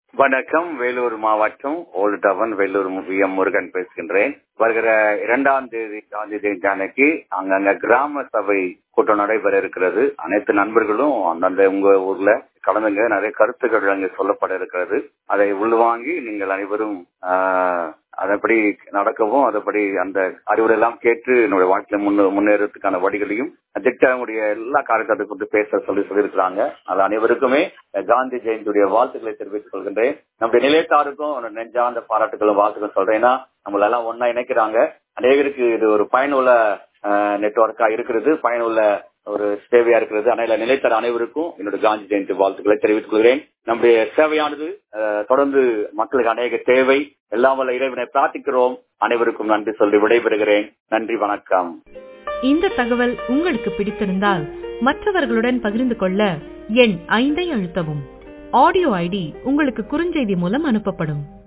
வணக்கம் வேலூர் மாவட்டம் old town Vellore V M Murugan பேசுகின்றேன் வருகிற இரண்டாம் தேதி காந்தி ஜெயந்தி அன்னைக்கு அங்கங்க கிராம சபை கூட்டம் நடைபெற இருக்கிறது அனைத்து நண்பர்களும் அந்தந்த உங்க ஊர்ல கலந்துங்க நிறைய கருத்துக்கள் அங்கு சொல்லப்பட இருக்கிறது அதை உள்வாங்கி நீங்கள் அனைவரும் ஆஹ், அதன்படி நடக்கவும் அதன்படி அந்த அறிவுரை எல்லாம் கேட்டு என்னுடைய வாழ்க்கையில முன்னே முன்னேறதுக்கான வழிகளையும் திட்டமுடைய எல்லா காரியத்தை கொண்டு பேச சொல்லி சொல்லியிருக்கிறாங்க அது அனைவருக்குமே காந்தி ஜெயந்தியுடைய வாழ்த்துக்களை தெரிவித்துக் கொள்கின்றேன் நம்முடைய நிலையத்தாருக்கும் ஒரு நெஞ்சார்ந்த பாராட்டுகளும் வாழ்த்துக்கள் சொல்றேன் ஏன்னா நம்மள எல்லாம் ஒன்னா இணைக்கிறாங்க அநேகருக்கு இது ஒரு பயனுள்ள நெட்வொர்க்கா இருக்கிறது பயனுள்ள ஒரு சேவையா இருக்கிறது அதனால நிலைத்தர அனைவருக்கும் என்னுடைய காந்தி ஜெயந்தி வாழ்த்துக்களை தெரிவித்துக் கொள்கிறேன் நம்முடைய சேவையானது அஹ், தொடர்ந்து மக்களுக்கு அநேக தேவை எல்லாம் வல்ல இறைவனை பிரார்த்திக்கிறோம் அனைவருக்கும் நன்றி சொல்லி விடைபெறுகிறேன் நன்றி வணக்கம் இந்த தகவல் உங்களுக்கு பிடித்திருந்தால் மற்றவர்களுடன் பகிர்ந்து கொள்ள எண் ஐந்தை அழுத்தவும் ஆடியோ ஐடி உங்களுக்கு குறுஞ்செய்தி மூலம் அனுப்பப்படும்